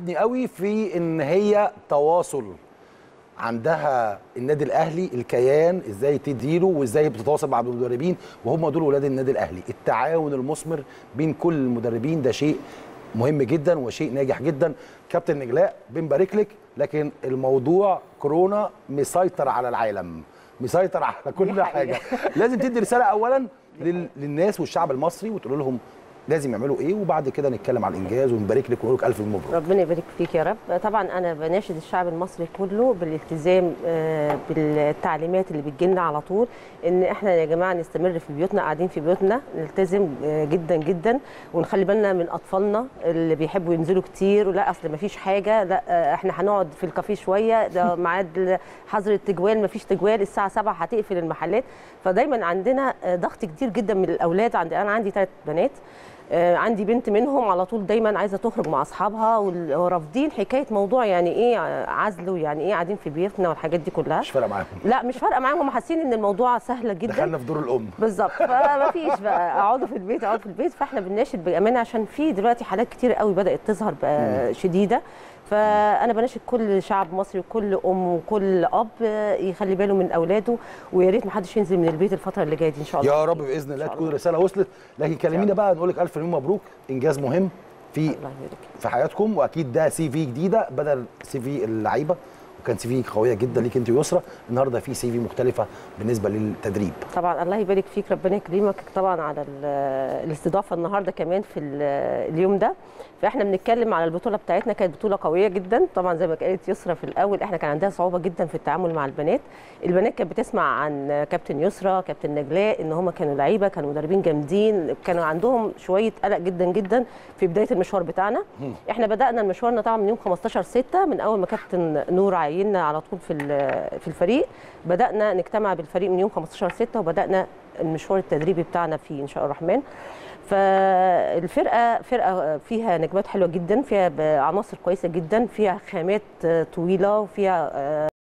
عجبني قوي في ان هي تواصل عندها النادي الاهلي الكيان ازاي تديره وازاي بتتواصل مع المدربين وهم دول ولاد النادي الاهلي التعاون المثمر بين كل المدربين ده شيء مهم جدا وشيء ناجح جدا كابتن نجلاء بنبارك لك لكن الموضوع كورونا مسيطر على العالم مسيطر على كل حاجه لازم تدي رساله اولا لل... للناس والشعب المصري وتقول لهم لازم يعملوا ايه وبعد كده نتكلم على الانجاز ونبارك لك ونقول لك الف مبروك ربنا يبارك فيك يا رب طبعا انا بناشد الشعب المصري كله بالالتزام آه، بالتعليمات اللي بتجيلنا على طول ان احنا يا جماعه نستمر في بيوتنا قاعدين في بيوتنا نلتزم آه، جدا جدا ونخلي بالنا من اطفالنا اللي بيحبوا ينزلوا كتير ولا اصل ما فيش حاجه لا آه، احنا هنقعد في الكافيه شويه ده ميعاد حظر التجوال ما فيش تجوال الساعه 7 هتقفل المحلات فدايما عندنا آه، ضغط كتير جدا من الاولاد عندي انا عندي ثلاث بنات آه، عندي بنت منهم على طول دايما عايزه تخرج مع اصحابها وال- ورافضين حكايه موضوع يعني ايه آه، عزل ويعني ايه قاعدين في بيوتنا والحاجات دي كلها مش فارقه معاهم لا مش فارقه معاهم هم حاسين ان الموضوع سهله جدا دخلنا في دور الام بالظبط فما فيش بقى اقعدوا في البيت اقعدوا في البيت فاحنا بنناشد بامانه عشان في دلوقتي حالات كتير قوي بدات تظهر بقى شديده فانا بناشد كل شعب مصري وكل ام وكل اب يخلي باله من اولاده ويا ريت ما حدش ينزل من البيت الفتره اللي جايه دي ان شاء الله يا رب باذن الله إن شاء تكون الله. رساله وصلت لكن كلمينا بقى نقول لك الف مليون مبروك انجاز مهم في الله يبارك في حياتكم واكيد ده سي في جديده بدل سي في اللعيبه وكان سي في قويه جدا ليك انت ويسرى النهارده في سي في مختلفه بالنسبه للتدريب طبعا الله يبارك فيك ربنا يكرمك طبعا على ال- الاستضافه النهارده كمان في ال- اليوم ده فاحنا بنتكلم على البطوله بتاعتنا كانت بطوله قويه جدا طبعا زي ما قالت يسرى في الاول احنا كان عندها صعوبه جدا في التعامل مع البنات البنات كانت بتسمع عن كابتن يسرى كابتن نجلاء ان هم كانوا لعيبه كانوا مدربين جامدين كانوا عندهم شويه قلق جدا جدا في بدايه المشوار بتاعنا احنا بدانا مشوارنا طبعا من يوم 15 6 من اول ما كابتن نور عيننا على طول في ال- في الفريق بدانا نجتمع بالفريق من يوم 15 6 وبدانا المشوار التدريبي بتاعنا فيه ان شاء الله الرحمن فالفرقه فرقه فيها نجمات حلوه جدا فيها عناصر كويسه جدا فيها خامات طويله وفيها